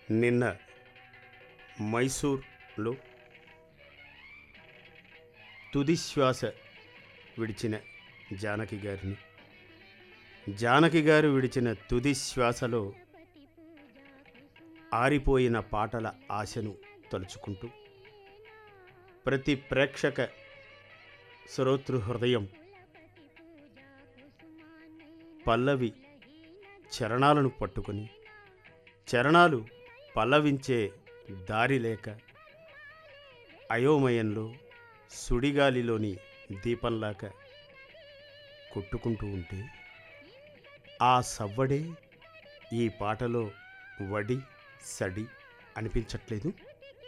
నిన్న మైసూర్లో తుది శ్వాస విడిచిన జానకి గారిని జానకి గారు విడిచిన తుది శ్వాసలో ఆరిపోయిన పాటల ఆశను తలుచుకుంటూ ప్రతి ప్రేక్షక శ్రోతృ హృదయం పల్లవి చరణాలను పట్టుకొని చరణాలు పల్లవించే దారి లేక అయోమయంలో సుడిగాలిలోని దీపంలాగా కొట్టుకుంటూ ఉంటే ఆ సవ్వడే ఈ పాటలో వడి సడి అనిపించట్లేదు